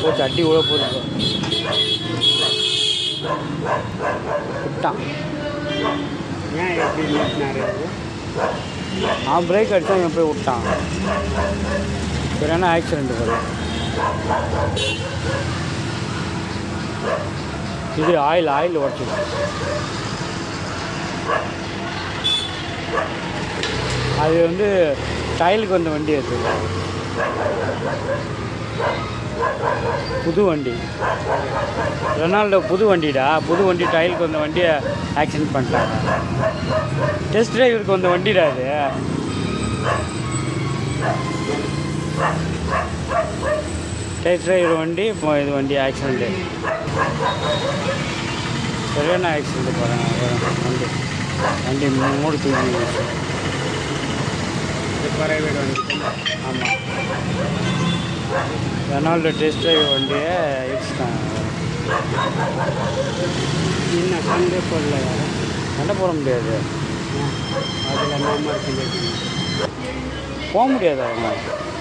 போச்சு அடி உள்ள போகுது விட்டான் ஏன் எப்படி நிறுத்தினாரு அவரு? அவன் பிரேக் அடிச்சா இவன் போய் விட்டான் சரியான ஆக்சிடென்ட் போல இது ஆயில் ஆயில் உடச்சிது அது வந்து டைலுக்கு வந்த வண்டி அது புது வண்டி ரெனால்டோ புது வண்டிடா புது வண்டி டைலுக்கு வந்த வண்டியை ஆக்சிடென்ட் பண்ணிட்டாங்க டெஸ்ட் டிரைவருக்கு வந்த வண்டிடா அது டெஸ்ட் டிரைவர் வண்டி இப்போ இது வண்டி ஆக்சிடென்ட்டு சரியான ஆக்சிடென்ட் பாருங்க வண்டி வண்டி மூடு தூக்கி இது பிரைவேட் வண்டி ஆமாம் ரெனால்டோ டெஸ்ட் டிரைவர் வண்டியை இடிச்சிட்டாங்க இன்னும் சண்டே போடல யாரும் சண்டை போட முடியாது அதில் நம்ம இருக்குங்க போக முடியாது அவங்க